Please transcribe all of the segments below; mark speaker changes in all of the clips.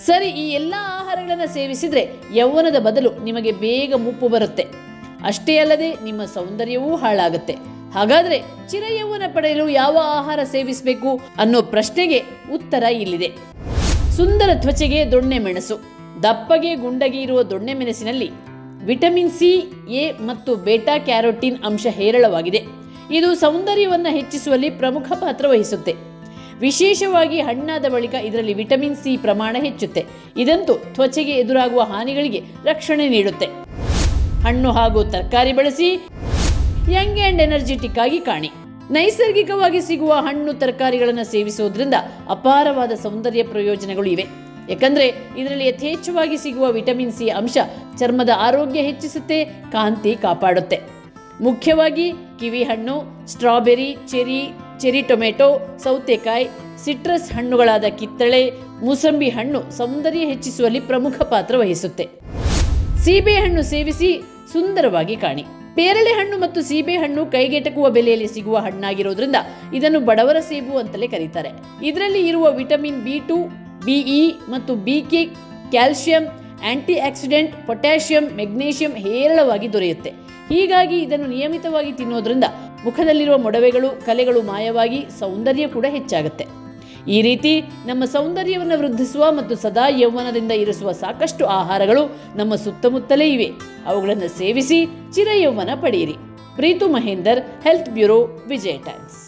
Speaker 1: ಸರಿ ಈ ಎಲ್ಲ ಆಹಾರಗಳನ್ನು ಸೇವಿಸಿದರೆ ಯೌವನದ ಬದಲು ನಿಮಗೆ ಬೇಗ ಮುಪ್ಪು ಬರುತ್ತೆ ಅಷ್ಟೇ ಅಲ್ಲದೆ ನಿಮ್ಮ ಸೌಂದರ್ಯವೂ ಹಾಳಾಗುತ್ತೆ ಹಾಗಾದ್ರೆ ಚಿರಯೌವನ ಪಡೆಯಲು ಯಾವ ಆಹಾರ ಸೇವಿಸಬೇಕು ಅನ್ನೋ ಪ್ರಶ್ನೆಗೆ ಉತ್ತರ ಇಲ್ಲಿದೆ ಸುಂದರ ತ್ವಚೆಗೆ ದೊಣ್ಣೆ ಮೆಣಸು ದಪ್ಪಗೆ ಗುಂಡಗೆ ಇರುವ ದೊಣ್ಣೆ ಮೆಣಸಿನಲ್ಲಿ ವಿಟಮಿನ್ ಸಿ ಎ ಮತ್ತು ಬೇಟಾ ಕ್ಯಾರೋಟಿನ್ ಅಂಶ ಹೇರಳವಾಗಿದೆ ಇದು ಸೌಂದರ್ಯವನ್ನು ಹೆಚ್ಚಿಸುವಲ್ಲಿ ಪ್ರಮುಖ ಪಾತ್ರ ವಹಿಸುತ್ತೆ ವಿಶೇಷವಾಗಿ ಹಣ್ಣಾದ ಬಳಿಕ ಇದರಲ್ಲಿ ವಿಟಮಿನ್ ಸಿ ಪ್ರಮಾಣ ಹೆಚ್ಚುತ್ತೆ ಇದಂತೂ ತ್ವಚೆಗೆ ಎದುರಾಗುವ ಹಾನಿಗಳಿಗೆ ರಕ್ಷಣೆ ನೀಡುತ್ತೆ ಹಣ್ಣು ಹಾಗೂ ತರಕಾರಿ ಬಳಸಿ ಯಂಗ್ ಆ್ಯಂಡ್ ಎನರ್ಜೆಟಿಕ್ ಆಗಿ ಕಾಣಿ ನೈಸರ್ಗಿಕವಾಗಿ ಸಿಗುವ ಹಣ್ಣು ತರಕಾರಿಗಳನ್ನು ಸೇವಿಸುವುದರಿಂದ ಅಪಾರವಾದ ಸೌಂದರ್ಯ ಪ್ರಯೋಜನಗಳು ಇವೆ ಯಾಕಂದ್ರೆ ಇದರಲ್ಲಿ ಯಥೇಚ್ಛವಾಗಿ ಸಿಗುವ ವಿಟಮಿನ್ ಸಿ ಅಂಶ ಚರ್ಮದ ಆರೋಗ್ಯ ಹೆಚ್ಚಿಸುತ್ತೆ ಕಾಂತಿ ಕಾಪಾಡುತ್ತೆ ಮುಖ್ಯವಾಗಿ ಕಿವಿ ಹಣ್ಣು ಸ್ಟ್ರಾಬೆರಿ ಚೆರಿ ಚೆರಿ ಟೊಮೆಟೊ ಸೌತೆಕಾಯಿ ಸಿಟ್ರಸ್ ಹಣ್ಣುಗಳಾದ ಕಿತ್ತಳೆ ಮೂಸಂಬಿ ಹಣ್ಣು ಸೌಂದರ್ಯ ಹೆಚ್ಚಿಸುವಲ್ಲಿ ಪ್ರಮುಖ ಪಾತ್ರ ವಹಿಸುತ್ತೆ ಸೀಬೆಹಣ್ಣು ಸೇವಿಸಿ ಸುಂದರವಾಗಿ ಕಾಣಿ ಪೇರಳೆ ಹಣ್ಣು ಮತ್ತು ಸೀಬೆಹಣ್ಣು ಕೈಗೆಟಕುವ ಬೆಲೆಯಲ್ಲಿ ಸಿಗುವ ಹಣ್ಣಾಗಿರೋದ್ರಿಂದ ಇದನ್ನು ಬಡವರ ಸೇಬು ಅಂತಲೇ ಕರೀತಾರೆ ಇದರಲ್ಲಿ ಇರುವ ವಿಟಮಿನ್ ಬಿ ಟು ಬಿಇ ಮತ್ತು B K calcium antioxidant potassium magnesium ಹೇರಳವಾಗಿ ದೊರೆಯುತ್ತೆ ಹೀಗಾಗಿ ಇದನ್ನು ನಿಯಮಿತವಾಗಿ ತಿನ್ನೋದ್ರಿಂದ ಮುಖದಲ್ಲಿರುವ ಮೊಡವೆಗಳು ಕಲೆಗಳು ಮಾಯವಾಗಿ ಸೌಂದರ್ಯ ಕೂಡ ಹೆಚ್ಚಾಗುತ್ತೆ ಈ ರೀತಿ ನಮ್ಮ ಸೌಂದರ್ಯವನ್ನು ವೃದ್ಧಿಸುವ ಮತ್ತು ಸದಾ ಯೌವನದಿಂದ ಇರಿಸುವ ಸಾಕಷ್ಟು ಆಹಾರಗಳು ನಮ್ಮ ಸುತ್ತಮುತ್ತಲೇ ಇವೆ ಅವುಗಳನ್ನು ಸೇವಿಸಿ ಚಿರ ಯೌವನ ಪಡೆಯಿರಿ Preethu Mahendar health bureau Vijay Times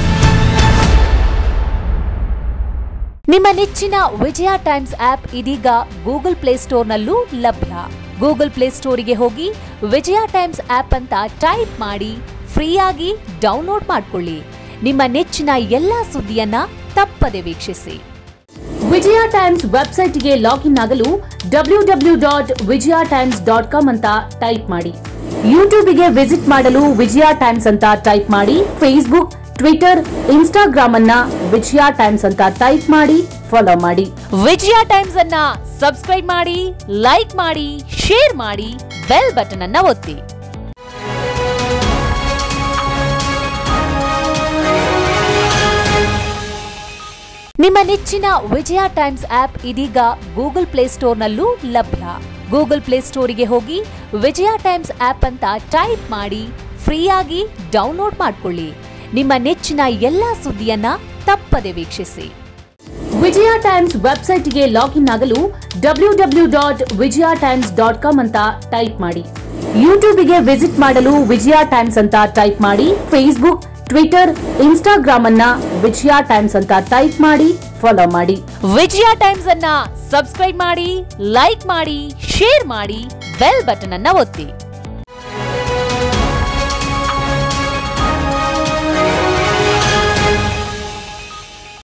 Speaker 2: ನಿಮ್ಮ ನೆಚ್ಚಿನ ವಿಜಯ ಟೈಮ್ಸ್ ಆಪ್ ಇದೀಗ ಗೂಗಲ್ ಪ್ಲೇಸ್ಟೋರ್ನಲ್ಲೂ ಲಭ್ಯ ಗೂಗಲ್ ಪ್ಲೇಸ್ಟೋರಿಗೆ ಹೋಗಿ ವಿಜಯ ಟೈಮ್ಸ್ ಆಪ್ ಅಂತ ಟೈಪ್ ಮಾಡಿ ಫ್ರೀಯಾಗಿ ಡೌನ್ಲೋಡ್ ಮಾಡ್ಕೊಳ್ಳಿ ನಿಮ್ಮ ನೆಚ್ಚಿನ ಎಲ್ಲಾ ಸುದ್ದಿಯನ್ನ ತಪ್ಪದೆ ವೀಕ್ಷಿಸಿ ವಿಜಯ ಟೈಮ್ಸ್ ವೆಬ್ಸೈಟ್ಗೆ ಲಾಗಿನ್ ಆಗಲು W W dot Vijaya Times dot com ಅಂತ ಟೈಪ್ ಮಾಡಿ ಯೂಟ್ಯೂಬ್ಗೆ ವಿಸಿಟ್ ಮಾಡಲು ವಿಜಯ ಟೈಮ್ಸ್ ಅಂತ ಟೈಪ್ ಮಾಡಿ ಫೇಸ್ಬುಕ್ ಟ್ವಿಟರ್ ಇನ್ಸ್ಟಾಗ್ರಾಮ್ ಅನ್ನ ವಿಜಯ ಟೈಮ್ಸ್ ಅಂತ ಟೈಪ್ ಮಾಡಿ ಫಾಲೋ ಮಾಡಿ ವಿಜಯ ಟೈಮ್ಸ್ ಅನ್ನ ಸಬ್ಸ್ಕ್ರೈಬ್ ಮಾಡಿ ಲೈಕ್ ಮಾಡಿ ಶೇರ್ ಮಾಡಿ ಬೆಲ್ ಬಟನ್ ಅನ್ನ ಒತ್ತಿ ನಿಮ್ಮ ನೆಚ್ಚಿನ ವಿಜಯ ಟೈಮ್ಸ್ ಆಪ್ ಇದೀಗ ಗೂಗಲ್ ಪ್ಲೇಸ್ಟೋರ್ನಲ್ಲೂ ಲಭ್ಯ ಗೂಗಲ್ ಪ್ಲೇಸ್ಟೋರಿಗೆ ಹೋಗಿ ವಿಜಯ ಟೈಮ್ಸ್ ಆಪ್ ಅಂತ ಟೈಪ್ ಮಾಡಿ ಫ್ರೀಯಾಗಿ ಡೌನ್ಲೋಡ್ ಮಾಡ್ಕೊಳ್ಳಿ ನಿಮ್ಮ ನೆಚ್ಚಿನ ಎಲ್ಲಾ ಸುದ್ದಿಯನ್ನ ತಪ್ಪದೆ ವೀಕ್ಷಿಸಿ ವಿಜಯ ಟೈಮ್ಸ್ ವೆಬ್ಸೈಟ್ಗೆ ಲಾಗಿನ್ ಆಗಲು W W dot Vijaya Times dot com ಅಂತ ಟೈಪ್ ಮಾಡಿ ಯೂಟ್ಯೂಬ್ಗೆ ವಿಸಿಟ್ ಮಾಡಲು ವಿಜಯ ಟೈಮ್ಸ್ ಅಂತ ಟೈಪ್ ಮಾಡಿ ಫೇಸ್ಬುಕ್ ಟ್ವಿಟರ್ ಇನ್ಸ್ಟಾಗ್ರಾಮ್ ಅನ್ನ ವಿಜಯ ಟೈಮ್ಸ್ ಅಂತ ಟೈಪ್ ಮಾಡಿ ಫಾಲೋ ಮಾಡಿ ವಿಜಯ ಟೈಮ್ಸ್ ಅನ್ನ ಸಬ್ಸ್ಕ್ರೈಬ್ ಮಾಡಿ ಲೈಕ್ ಮಾಡಿ ಶೇರ್ ಮಾಡಿ ಬೆಲ್ ಬಟನ್ ಅನ್ನ ಒತ್ತಿ